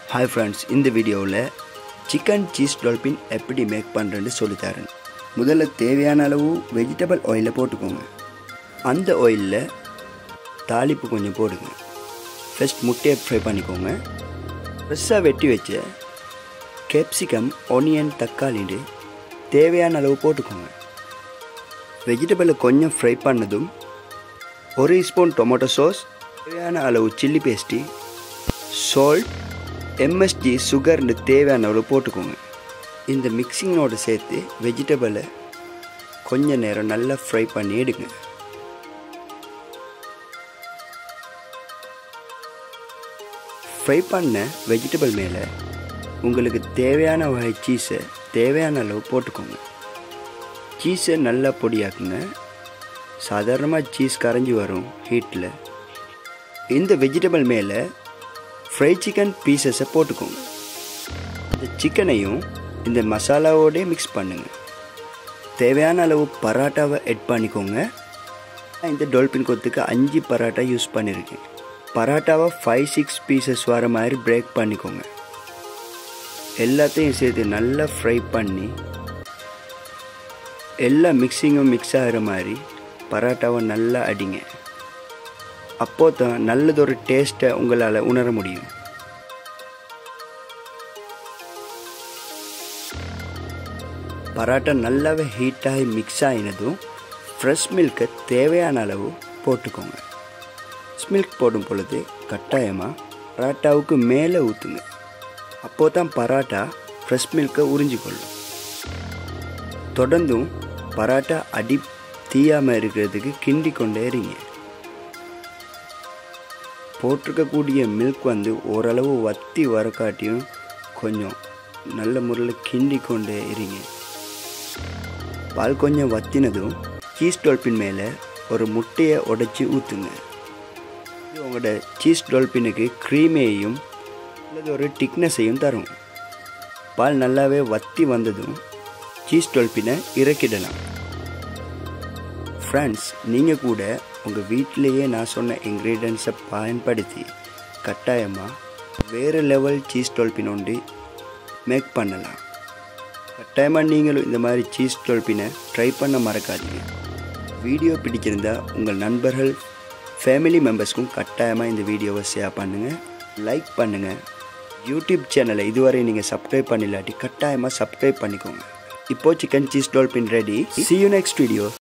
hi friends இந்த வீடியோவில் chicken cheese dolphin எப்படி மேக் பண்ணுறேன்னு சொல்லித்தரேன் முதல்ல தேவையான அளவு வெஜிடபிள் ஆயிலை போட்டுக்கோங்க அந்த ஆயிலில் தாளிப்பு கொஞ்சம் போடுங்க ஃபஸ்ட் முட்டையை ஃப்ரை பண்ணிக்கோங்க ஃப்ரெஷ்ஷாக வெட்டி வச்ச கேப்சிகம் ஒனியன் தக்காளின்னு தேவையான அளவு போட்டுக்கோங்க வெஜிடபிளை கொஞ்சம் ஃப்ரை பண்ணதும் ஒரு ஸ்பூன் டொமேட்டோ சாஸ் தேவையான அளவு சில்லி பேஸ்ட்டு சால்ட் எம்எஸ்ஜி சுகர்னு தேவையான அளவு போட்டுக்கோங்க இந்த மிக்சிங்கோடு சேர்த்து வெஜிடபிளை கொஞ்ச நேரம் நல்லா ஃப்ரை பண்ணி எடுங்க ஃப்ரை பண்ண வெஜிடபிள் மேலே உங்களுக்கு தேவையான வகை சீஸை தேவையான அளவு போட்டுக்கோங்க சீஸை நல்லா பொடியாக்குங்க சாதாரணமாக சீஸ் கரைஞ்சி வரும் ஹீட்டில் இந்த வெஜிடபிள் மேலே ஃப்ரை சிக்கன் பீசஸை போட்டுக்கோங்க இந்த சிக்கனையும் இந்த மசாலாவோடே மிக்ஸ் பண்ணுங்கள் தேவையான அளவு பராட்டாவை எட் பண்ணிக்கோங்க நான் இந்த டோல்பின் கொத்துக்கு அஞ்சு பராட்டா யூஸ் பண்ணியிருக்கேன் பராட்டாவை ஃபைவ் சிக்ஸ் பீசஸ் வர மாதிரி பிரேக் பண்ணிக்கோங்க எல்லாத்தையும் சேர்த்து நல்லா ஃப்ரை பண்ணி எல்லா மிக்சிங்கும் மிக்ஸ் ஆகிற மாதிரி பராட்டாவை நல்லா அடிங்க அப்போ தான் நல்லதொரு டேஸ்ட்டை உங்களால் உணர முடியும் பராட்டா நல்லாவே ஹீட்டாகி மிக்ஸ் ஆகினதும் ஃப்ரெஷ் மில்கை தேவையான அளவு போட்டுக்கோங்க ஃப்ரெஷ் மில்க் போடும் பொழுது கட்டாயமாக பராட்டாவுக்கு மேலே ஊற்றுங்க அப்போ தான் பராட்டா ஃப்ரெஷ் மில்கை உறிஞ்சிக்கொள்ளும் தொடர்ந்தும் பராட்டா அடி தீயாமல் இருக்கிறதுக்கு கிண்டி கொண்டே இருங்க போட்டிருக்கக்கூடிய மில்க் வந்து ஓரளவு வத்தி வரக்காட்டியும் கொஞ்சம் நல்ல முறையில் கிண்டி கொண்டே இருங்க பால் கொஞ்சம் வத்தினதும் சீஸ் டால்பின் மேலே ஒரு முட்டையை உடைச்சி ஊற்றுங்க இது உங்களோட சீஸ் டால்பினுக்கு க்ரீமையும் அல்லது ஒரு திக்னஸையும் தரும் பால் நல்லாவே வத்தி வந்ததும் சீஸ் டால்பினை இறக்கிடலாம் ஃப்ரெண்ட்ஸ் நீங்கள் கூட உங்கள் வீட்டிலேயே நான் சொன்ன இன்க்ரீடியன்ஸை பயன்படுத்தி கட்டாயமாக வேறு லெவல் சீஸ் டோல்பின் ஒன்று மேக் பண்ணலாம் கட்டாயமாக நீங்களும் இந்த மாதிரி சீஸ் டோல்பினை ட்ரை பண்ண மறக்காதீங்க வீடியோ பிடிச்சிருந்தா உங்கள் நண்பர்கள் ஃபேமிலி மெம்பர்ஸ்க்கும் கட்டாயமாக இந்த வீடியோவை ஷேர் பண்ணுங்கள் லைக் பண்ணுங்கள் யூடியூப் சேனலை இதுவரை நீங்கள் சப்ஸ்கிரைப் பண்ணிலாட்டி கட்டாயமாக சப்ஸ்கிரைப் பண்ணிக்கோங்க இப்போ chicken cheese dolphin ready see you next video